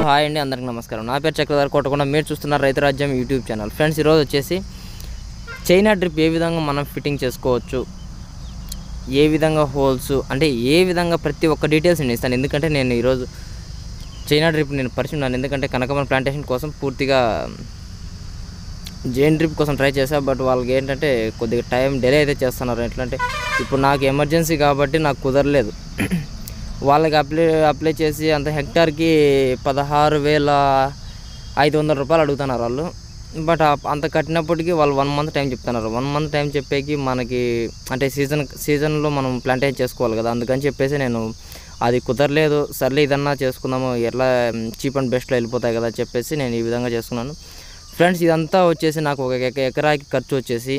hi అండి అందరికీ నమస్కారం నా పేరు చక్రధర్ కొట్టకుండా మీరు చూస్తున్నారు రైతు రాజ్యం యూట్యూబ్ ఛానల్ ఫ్రెండ్స్ ఈరోజు వచ్చేసి చైనా డ్రిప్ ఏ విధంగా మనం ఫిట్టింగ్ చేసుకోవచ్చు ఏ విధంగా హోల్స్ అంటే ఏ విధంగా ప్రతి ఒక్క డీటెయిల్స్ నేను ఇస్తాను ఎందుకంటే నేను ఈరోజు చైనా డ్రిప్ నేను పరిచయం ఉన్నాను ఎందుకంటే కనకమర ప్లాంటేషన్ కోసం పూర్తిగా జైన్ డ్రిప్ కోసం ట్రై చేశా బట్ వాళ్ళకి ఏంటంటే కొద్దిగా టైం డిలే అయితే చేస్తున్నారు ఎట్లా అంటే ఇప్పుడు నాకు ఎమర్జెన్సీ కాబట్టి నాకు కుదరలేదు వాళ్ళకి అప్లై అప్లై చేసి అంత హెక్టార్కి పదహారు వేల ఐదు వందల రూపాయలు అడుగుతున్నారు వాళ్ళు బట్ ఆ- అంత కట్టినప్పటికీ వాళ్ళు వన్ మంత్ టైం చెప్తున్నారు వన్ మంత్ టైం చెప్పేకి మనకి అంటే సీజన్ సీజన్లో మనం ప్లాంటేషన్ చేసుకోవాలి కదా అందుకని చెప్పేసి నేను అది కుదరలేదు సర్లే ఇదన్నా చేసుకుందాము ఎట్లా చీప్ అండ్ బెస్ట్లో వెళ్ళిపోతాయి కదా అని చెప్పేసి నేను ఈ విధంగా చేసుకున్నాను ఫ్రెండ్స్ ఇదంతా వచ్చేసి నాకు ఒక ఎక- ఎకరాకి ఖర్చు వచ్చేసి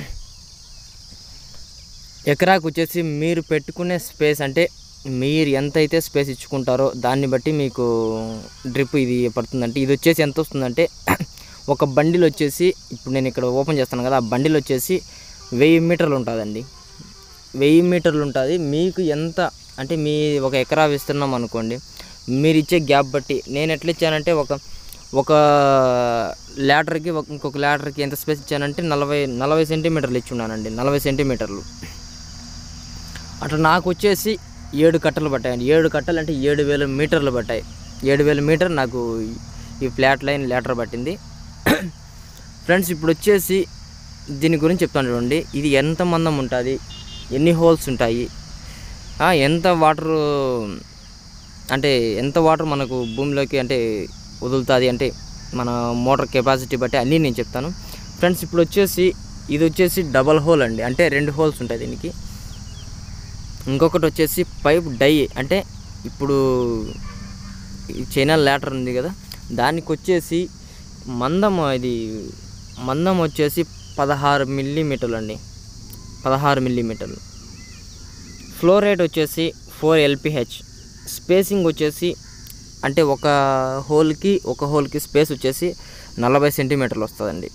ఎకరాకు వచ్చేసి మీరు పెట్టుకునే స్పేస్ అంటే మీరు ఎంత అయితే స్పేస్ ఇచ్చుకుంటారో దాన్ని బట్టి మీకు డ్రిప్ ఇది పడుతుందంటే ఇది వచ్చేసి ఎంత వస్తుందంటే ఒక బండిల్ వచ్చేసి ఇప్పుడు నేను ఇక్కడ ఓపెన్ చేస్తాను కదా ఆ బండిల్ వచ్చేసి వెయ్యి మీటర్లు ఉంటుందండి వెయ్యి మీటర్లు ఉంటుంది మీకు ఎంత అంటే మీ ఒక ఎకరా విస్తున్నాం అనుకోండి మీరు ఇచ్చే గ్యాప్ బట్టి నేను ఎట్లా ఇచ్చానంటే ఒక ఒక ల్యాటర్కి ఒక ఇంకొక ల్యాటర్కి ఎంత స్పేస్ ఇచ్చానంటే నలభై నలభై సెంటీమీటర్లు ఇచ్చున్నానండి నలభై సెంటీమీటర్లు అట్లా నాకు వచ్చేసి ఏడు కట్టలు పట్టాయండి ఏడు కట్టలు అంటే ఏడు వేల మీటర్లు పట్టాయి ఏడు వేల మీటర్ నాకు ఈ ఫ్లాట్ లైన్ లీటర్ పట్టింది ఫ్రెండ్స్ ఇప్పుడు వచ్చేసి దీని గురించి చెప్తాను చూడండి ఇది ఎంత మందం ఉంటుంది ఎన్ని హోల్స్ ఉంటాయి ఆ, ఎంత వాటర్ అంటే ఎంత వాటర్ మనకు భూమిలోకి అంటే వదులుతుంది అంటే మన మోటార్ కెపాసిటీ బట్టి అన్నీ నేను చెప్తాను ఫ్రెండ్స్ ఇప్పుడు వచ్చేసి ఇది వచ్చేసి డబల్ హోల్ అండి అంటే రెండు హోల్స్ ఉంటాయి దీనికి ఇంకొకటి వచ్చేసి పైప్ డై అంటే ఇప్పుడు ఈ చైనా ల్యాటర్ ఉంది కదా దానికి వచ్చేసి మందం ఇది మందం వచ్చేసి పదహారు మిల్లీమీటర్లు అండి పదహారు మిల్లీమీటర్లు ఫ్లో రేట్ వచ్చేసి ఫోర్ ఎల్పిహెచ్ స్పేసింగ్ వచ్చేసి అంటే ఒక హోల్కి ఒక హోల్కి స్పేస్ వచ్చేసి నలభై సెంటీమీటర్లు వస్తుందండి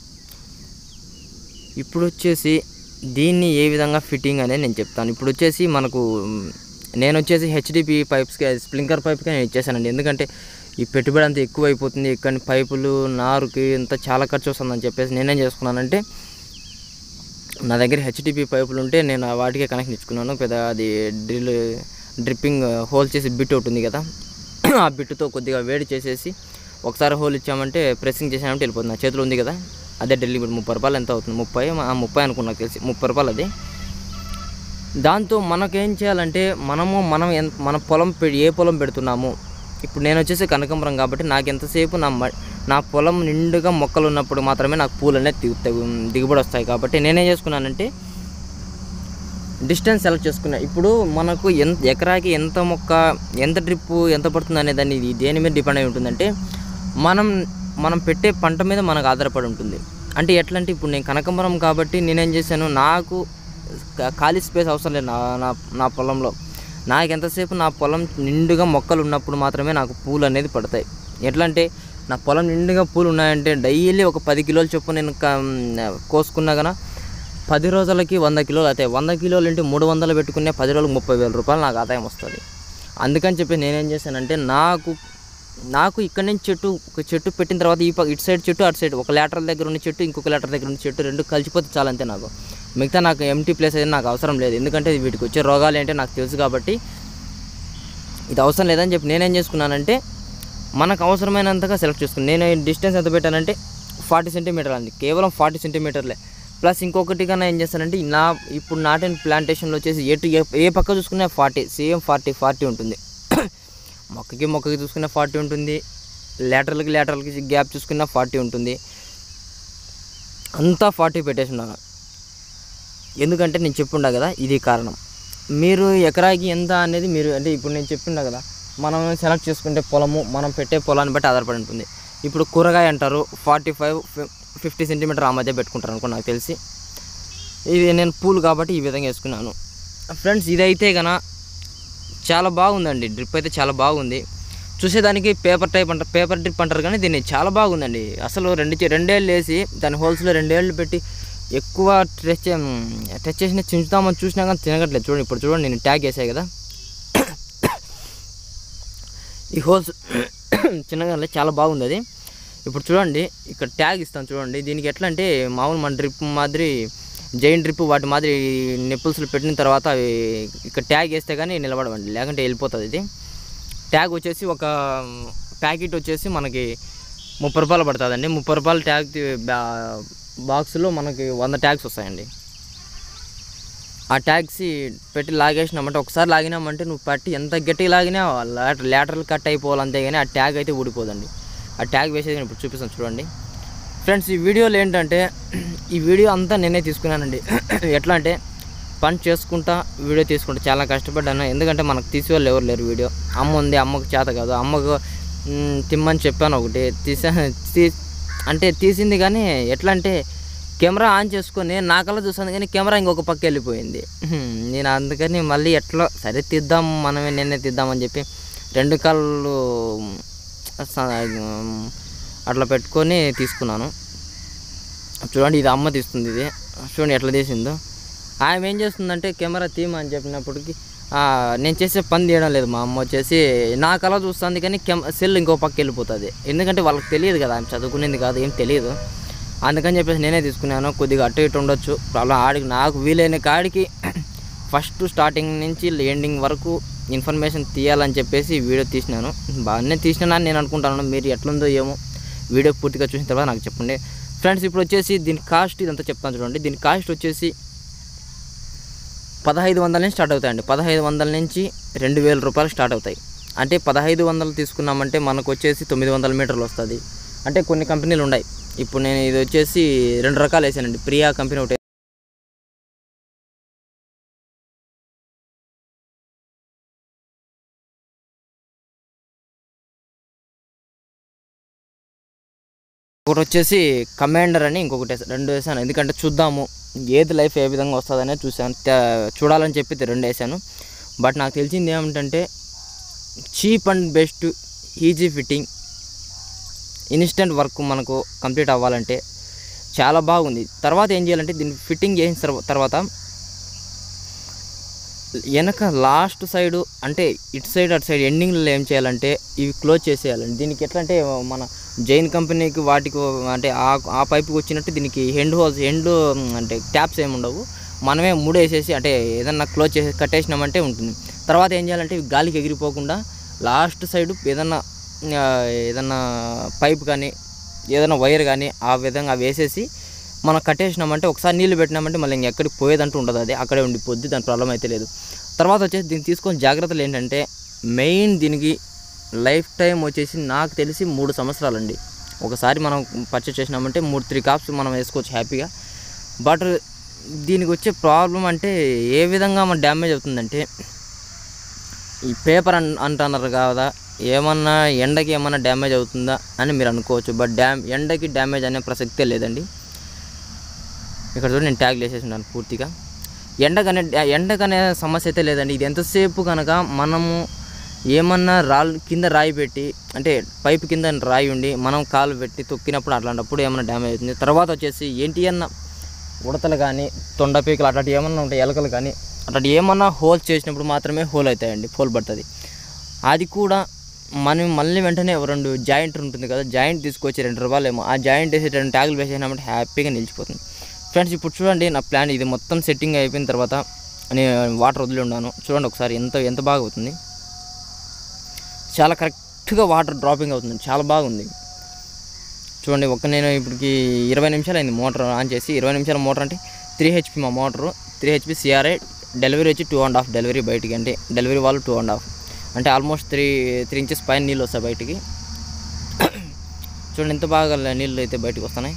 ఇప్పుడు వచ్చేసి దీన్ని ఏ విధంగా ఫిట్టింగ్ అనేది నేను చెప్తాను ఇప్పుడు వచ్చేసి మనకు మ్, నేను వచ్చేసి హెచ్డిపి పైప్స్కి స్ప్రింకర్ పైప్కి నేను ఇచ్చేసానండి ఎందుకంటే ఈ పెట్టుబడి అంతా ఎక్కువ అయిపోతుంది ఇక్కడ పైపులు నారుకి ఇంత చాలా ఖర్చు వస్తుందని చెప్పేసి నేనేం చేసుకున్నానంటే నా దగ్గర హెచ్డిపి పైపులు ఉంటే నేను ఆ వాటికే కనెక్షన్ ఇచ్చుకున్నాను పెద్ద అది డ్రిల్ డ్రిప్పింగ్ హోల్ చేసి బిట్ ఒకటి ఉంది కదా ఆ బిట్టుతో కొద్దిగా వేడి చేసేసి ఒకసారి హోల్ ఇచ్చామంటే ప్రెస్సింగ్ చేసామంటే వెళ్ళిపోతుంది నా చేతిలో ఉంది కదా అదే ఢిల్లీ ఇప్పుడు ముప్పై రూపాయలు ఎంత అవుతుంది ముప్పై ఆ ముప్పై అనుకున్నా నాకు తెలిసి ముప్పై రూపాయలు అది దాంతో మనకేం చేయాలంటే మనము మనం ఎంత మన పొలం పె- ఏ పొలం పెడుతున్నాము ఇప్పుడు నేను వచ్చేసి కనకంబరం కాబట్టి నాకు ఎంతసేపు నా మ- నా పొలం నిండుగా మొక్కలు ఉన్నప్పుడు మాత్రమే నాకు పూలు అనేది దిగు తెగు- దిగుబడి వస్తాయి కాబట్టి నేనేం చేసుకున్నానంటే డిస్టెన్స్ సెలెక్ట్ చేసుకున్నా ఇప్పుడు మనకు ఎంత ఎకరాకి ఎంత మొక్క ఎంత డ్రిప్ ఎంత పడుతుంది అనే దాన్ని ఇది దేని మీద డిపెండ్ అయి ఉంటుందంటే మనం మనం పెట్టే పంట మీద మనకు ఆధారపడి ఉంటుంది అంటే ఎట్లా అంటే ఇప్పుడు నేను కనకంబరం కాబట్టి నేనేం చేశాను నాకు కా- ఖాళీ స్పేస్ అవసరం లేదు నా నా నా పొలంలో నాకు ఎంతసేపు నా పొలం నిండుగా మొక్కలు ఉన్నప్పుడు మాత్రమే నాకు పూలు అనేది పడతాయి ఎట్లా అంటే నా పొలం నిండుగా పూలు ఉన్నాయంటే డైలీ ఒక పది కిలోల చొప్పున నేను క- కోసుకున్నా కన్నా పది రోజులకి వంద కిలోలు అవుతాయి వంద కిలోలు అంటే మూడు వందలు పెట్టుకునే పది రోజులకు ముప్పై వేల రూపాయలు నాకు ఆదాయం వస్తుంది అందుకని చెప్పి నేనేం చేశానంటే నాకు నాకు ఇక్కడ నుంచి చెట్టు ఒక చెట్టు పెట్టిన తర్వాత ఈ పక్క ఇటు సైడ్ చెట్టు అటు సైడ్ ఒక లేటర్ దగ్గర ఉన్న చెట్టు ఇంకొక లేటర్ దగ్గర ఉన్న చెట్టు రెండు కలిసిపోతే చాలా అంతే నాకు మిగతా నాకు ఎంటీ ప్లేస్ అయితే నాకు అవసరం లేదు ఎందుకంటే వీటికి వచ్చే రోగాలు ఏంటో నాకు తెలుసు కాబట్టి ఇది అవసరం లేదని చెప్పి నేనేం చేసుకున్నానంటే మనకు అవసరమైనంతగా సెలెక్ట్ చేసుకున్నాను నేను డిస్టెన్స్ ఎంత పెట్టానంటే ఫార్టీ సెంటీమీటర్ అండి కేవలం ఫార్టీ సెంటీమీటర్లే ప్లస్ ఇంకొకటి కన్నా ఏం చేస్తానంటే నా ఇప్పుడు నాటిన ప్లాంటేషన్లో వచ్చేసి ఎటు ఏ- ఏ పక్క చూసుకున్నా ఫార్టీ సేమ్ ఫార్టీ ఫార్టీ ఉంటుంది మొక్కకి మొక్కకి చూసుకున్న ఫార్టీ ఉంటుంది లేటర్లకి లేటర్లకి గ్యాప్ చూసుకున్న ఫార్టీ ఉంటుంది అంతా ఫార్టీ పెట్టేసున్నాను ఎందుకంటే నేను చెప్పుండా కదా ఇది కారణం మీరు ఎకరాకి ఎంత అనేది మీరు అంటే ఇప్పుడు నేను చెప్పిండా కదా మనం సెలెక్ట్ చేసుకుంటే పొలము మనం పెట్టే పొలాన్ని బట్టి ఆధారపడి ఉంటుంది ఇప్పుడు కూరగాయ అంటారు ఫార్టీ ఫైవ్ ఫిఫ్టీ సెంటీమీటర్ ఆ మధ్య పెట్టుకుంటారు అనుకో నాకు తెలిసి ఇది నేను పూలు కాబట్టి ఈ విధంగా వేసుకున్నాను ఫ్రెండ్స్ ఇదైతే గన చాలా బాగుందండి డ్రిప్ అయితే చాలా బాగుంది చూసేదానికి పేపర్ టైప్ అంటారు పేపర్ డ్రిప్ అంటారు కానీ దీన్ని చాలా బాగుందండి అసలు రెండు చే- రెండేళ్ళు వేసి దాని హోల్స్లో రెండేళ్ళు పెట్టి ఎక్కువ టచ్ టచ్ చేసిన చించుతామని చూసినా కానీ తినగట్లేదు చూడండి ఇప్పుడు చూడండి నేను ట్యాగ్ వేసాయి కదా ఈ హోల్స్ చిన్నగా లేదు, చాలా బాగుంది అది ఇప్పుడు చూడండి ఇక్కడ ట్యాగ్ ఇస్తాను చూడండి దీనికి ఎట్లా అంటే మామూలు మన డ్రిప్ మాదిరి జైన్ డ్రిప్ వాటి మాదిరి నిప్పుల్స్లు పెట్టిన తర్వాత అవి ఇక్కడ ట్యాగ్ వేస్తే కానీ నిలబడవండి లేకుంటే వెళ్ళిపోతుంది ఇది ట్యాగ్ వచ్చేసి ఒక ప్యాకెట్ వచ్చేసి మనకి ముప్పై రూపాయలు పడుతుందండి ముప్పై రూపాయల ట్యాగ్ తీ- బా- బాక్స్లో మనకి వంద ట్యాగ్స్ వస్తాయండి ఆ ట్యాక్సీ పెట్టి లాగేసినామంటే ఒకసారి లాగినామంటే నువ్వు పట్టి ఎంత గట్టిగా లాగినా లాటర్ లాటరల్ కట్ అయిపోవాలి అంతే కానీ ఆ ట్యాగ్ అయితే ఊడిపోదండి ఆ ట్యాగ్ వేసేది నేను ఇప్పుడు చూపిస్తాను చూడండి ఫ్రెండ్స్ ఈ వీడియోలో ఏంటంటే ఈ వీడియో అంతా నేనే తీసుకున్నానండి ఎట్లా అంటే పని చేసుకుంటా వీడియో తీసుకుంటా చాలా కష్టపడ్డాను ఎందుకంటే మనకు తీసేవాళ్ళు ఎవరు లేరు వీడియో అమ్మ ఉంది అమ్మకు చేత కాదు అమ్మకు మ్, తిమ్మని చెప్పాను ఒకటి తీసా తీ అంటే తీసింది కానీ ఎట్లా అంటే కెమెరా ఆన్ చేసుకొని నా కళ్ళ చూసాను కానీ కెమెరా ఇంకొక పక్క వెళ్ళిపోయింది హ్మ్, నేను అందుకని మళ్ళీ ఎట్లా సరే తీద్దాం మనమే నేనే తీద్దామని చెప్పి రెండు కళ్ళు స- అట్లా పెట్టుకొని తీసుకున్నాను చూడండి ఇది అమ్మ తీస్తుంది ఇది చూడండి ఎట్లా తీసిందో ఆమె ఏం చేస్తుందంటే కెమెరా తీయమని చెప్పినప్పటికి ఆ, నేను చేసే పని తీయడం లేదు మా అమ్మ వచ్చేసి నా కళ చూస్తుంది కానీ కెమ్ సెల్ ఇంకో పక్క వెళ్ళిపోతుంది ఎందుకంటే వాళ్ళకి తెలియదు కదా ఆమె చదువుకునేది కాదు ఏం తెలియదు అందుకని చెప్పేసి నేనే తీసుకున్నాను కొద్దిగా అటు ఇటు ఉండొచ్చు అలా ఆడికి నాకు వీలైన కాడికి ఫస్ట్ స్టార్టింగ్ నుంచి ఎండింగ్ వరకు ఇన్ఫర్మేషన్ తీయాలని చెప్పేసి వీడియో తీసినాను బాగానే తీసినానని నేను అనుకుంటాను మీరు ఎట్లుందో ఏమో వీడియో పూర్తిగా చూసిన తర్వాత నాకు చెప్పండి ఫ్రెండ్స్ ఇప్పుడు వచ్చేసి దీని కాస్ట్ ఇదంతా చెప్తాను చూడండి దీని కాస్ట్ వచ్చేసి పదహైదు వందల నుంచి స్టార్ట్ అవుతాయండి పదహైదు వందల నుంచి రెండు వేల రూపాయలు స్టార్ట్ అవుతాయి అంటే పదహైదు వందలు తీసుకున్నామంటే మనకు వచ్చేసి తొమ్మిది వందల మీటర్లు వస్తుంది అంటే కొన్ని కంపెనీలు ఉన్నాయి ఇప్పుడు నేను ఇది వచ్చేసి రెండు రకాలు వేసానండి ప్రియా కంపెనీ ఒకటి ఒకటి వచ్చేసి కమాండర్ అని ఇంకొకటి వేసా- రెండు వేసాను ఎందుకంటే చూద్దాము ఏది లైఫ్ ఏ విధంగా వస్తుందనే చూసాను తే- చూడాలని చెప్పి ఇది రెండు వేసాను బట్ నాకు తెలిసింది ఏమిటంటే cheap and best easy fitting instant work మనకు కంప్లీట్ అవ్వాలంటే చాలా బాగుంది తర్వాత ఏం చేయాలంటే దీన్ని ఫిట్టింగ్ చేసిన తర్వా- తర్వాత వెనక లాస్ట్ సైడ్ అంటే ఇటు సైడ్ అటు సైడ్ ఎండింగ్లో ఏం చేయాలంటే ఇవి క్లోజ్ చేసేయాలండి దీనికి ఎట్లా అంటే మన జైన్ కంపెనీకి వాటికి అంటే ఆ ఆ పైపుకి వచ్చినట్టు దీనికి హెండ్ హోల్స్ హెండ్ అంటే ట్యాప్స్ ఏమి ఉండవు మనమే ముడేసేసి అంటే ఏదన్నా క్లోజ్ చేసి కట్టేసినామంటే ఉంటుంది తర్వాత ఏం చేయాలంటే ఇవి గాలికి ఎగిరిపోకుండా లాస్ట్ సైడ్ ఏదన్నా ఆ, ఏదన్నా పైప్ కానీ ఏదైనా వైర్ కానీ ఆ విధంగా వేసేసి మనం కట్టేసినామంటే ఒకసారి నీళ్ళు పెట్టినామంటే మళ్ళీ ఇంకెక్కడికి పోయేదంటూ ఉండదు అది అక్కడే ఉండిపోద్ది దాని ప్రాబ్లం అయితే లేదు తర్వాత వచ్చేసి దీన్ని తీసుకొని జాగ్రత్తలు ఏంటంటే మెయిన్ దీనికి లైఫ్ టైం వచ్చేసి నాకు తెలిసి మూడు సంవత్సరాలండి ఒకసారి మనం పర్చేస్ చేసినామంటే మూడు త్రీ కాప్స్ మనం వేసుకోవచ్చు హ్యాపీగా బట్ దీనికి వచ్చే ప్రాబ్లం అంటే ఏ విధంగా మన డ్యామేజ్ అవుతుందంటే ఈ పేపర్ అన్ అంటున్నారు కదా ఏమన్నా ఎండకి ఏమన్నా డ్యామేజ్ అవుతుందా అని మీరు అనుకోవచ్చు బట్ డ్యామ్ ఎండకి డ్యామేజ్ అనే ప్రసక్తే లేదండి ఇక్కడ చూడండి నేను ట్యాగ్ వేసేసినాను పూర్తిగా ఎండకనే ఎండకనే సమస్య అయితే లేదండి ఇది ఎంతసేపు కనుక మనము ఏమన్నా రాళ్ళు కింద రాయి పెట్టి అంటే పైపు కింద రాయి ఉండి మనం కాలు పెట్టి తొక్కినప్పుడు అట్లాంటప్పుడు ఏమైనా డ్యామేజ్ అవుతుంది తర్వాత వచ్చేసి ఏంటి అన్న ఉడతలు కానీ తొండపీకలు అట్లాంటివి ఏమన్నా ఉంటాయి ఎలకలు కానీ అట్లాంటి ఏమన్నా హోల్స్ చేసినప్పుడు మాత్రమే హోల్ అవుతాయండి హోల్ పడుతుంది అది కూడా మనం మళ్ళీ వెంటనే ఒక రెండు జాయింట్ ఉంటుంది కదా జాయింట్ తీసుకొచ్చి రెండు రూపాయలు ఏమో ఆ జాయింట్ వేసి రెండు ట్యాగులు వేసేసినామంటే హ్యాపీగా నిలిచిపోతుంది ఫ్రెండ్స్ ఇప్పుడు చూడండి నా ప్లాన్ ఇది మొత్తం సెట్టింగ్ అయిపోయిన తర్వాత నేను వాటర్ వదిలి ఉన్నాను చూడండి ఒకసారి ఎంత ఎంత బాగా అవుతుంది చాలా కరెక్ట్గా వాటర్ డ్రాపింగ్ అవుతుంది చాలా బాగుంది చూడండి ఒక నేను ఇప్పటికి ఇరవై నిమిషాలు అయింది మోటార్ ఆన్ చేసి ఇరవై నిమిషాల మోటార్ అంటే త్రీ హెచ్పి మా motor three HP CRI delivery వచ్చి టూ అండ్ హాఫ్ డెలివరీ బయటికి అంటే డెలివరీ వాళ్ళు టూ అండ్ హాఫ్ అంటే ఆల్మోస్ట్ త్రీ త్రీ ఇంచెస్ పైన నీళ్ళు వస్తాయి బయటికి చూడండి ఎంత బాగా నీళ్ళు అయితే బయటకు వస్తున్నాయి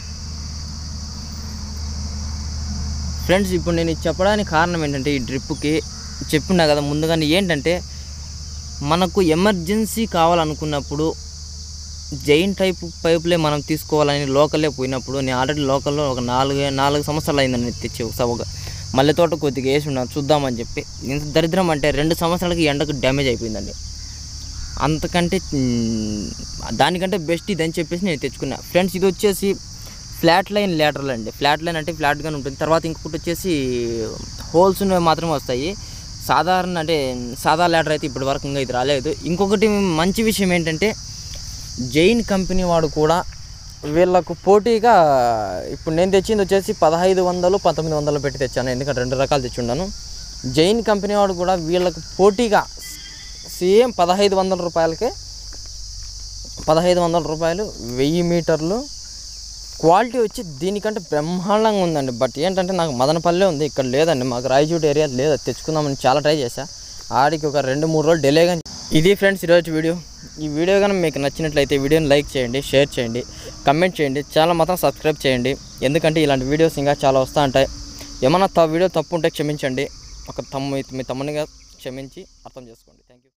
ఫ్రెండ్స్ ఇప్పుడు నేను ఇది చెప్పడానికి కారణం ఏంటంటే ఈ డ్రిప్కి చెప్పున్నా కదా ముందుగానే ఏంటంటే మనకు ఎమర్జెన్సీ కావాలనుకున్నప్పుడు జైన్ టైప్ పైపులే మనం తీసుకోవాలని లోకలే పోయినప్పుడు నేను ఆల్రెడీ లోకల్లో ఒక నాలుగు నాలుగు సంవత్సరాలు అయిందని తెచ్చి ఒకసారి ఒక మల్లె తోట కొద్దిగా వేసి ఉన్నాను చూద్దామని చెప్పి ఇంత దరిద్రం అంటే రెండు సంవత్సరాలకి ఎండకు డ్యామేజ్ అయిపోయిందండి అంతకంటే మ్, దానికంటే బెస్ట్ ఇదని చెప్పేసి నేను తెచ్చుకున్నా ఫ్రెండ్స్ ఇది వచ్చేసి ఫ్లాట్ లైన్ లేటరల్ అండి ఫ్లాట్ లైన్ అంటే ఫ్లాట్గానే ఉంటుంది తర్వాత ఇంకొకటి వచ్చేసి హోల్స్ మాత్రమే వస్తాయి సాధారణ అంటే సాదా ల్యాడర్ అయితే ఇప్పటి వరకు ఇంకా ఇది రాలేదు ఇంకొకటి మంచి విషయం ఏంటంటే జైన్ కంపెనీ వాడు కూడా వీళ్ళకు పోటీగా ఇప్పుడు నేను తెచ్చింది వచ్చేసి పదహైదు వందలు పంతొమ్మిది వందలు పెట్టి తెచ్చాను ఎందుకంటే రెండు రకాలు తెచ్చుండాను జైన్ కంపెనీ వాడు కూడా వీళ్ళకు పోటీగా సేమ్ పదహైదు వందల రూపాయలకే పదహైదు వందల రూపాయలు వెయ్యి మీటర్లు క్వాలిటీ వచ్చి దీనికంటే బ్రహ్మాండంగా ఉందండి బట్ ఏంటంటే నాకు మదనపల్లె ఉంది ఇక్కడ లేదండి మాకు రాయచూటి ఏరియా లేదు అది తెచ్చుకుందామని చాలా ట్రై చేశా ఆడికి ఒక రెండు మూడు రోజులు డిలేగా ఇది ఫ్రెండ్స్ ఈరోజు వీడియో ఈ వీడియో కానీ మీకు నచ్చినట్లయితే వీడియోని లైక్ చేయండి షేర్ చేయండి కమెంట్ చేయండి ఛానల్ మాత్రం సబ్స్క్రైబ్ చేయండి ఎందుకంటే ఇలాంటి వీడియోస్ ఇంకా చాలా వస్తూ ఉంటాయి ఏమన్నా త వీడియో తప్పు ఉంటే క్షమించండి ఒక తమ్ము మీ తమ్మునిగా క్షమించి అర్థం చేసుకోండి థ్యాంక్ యూ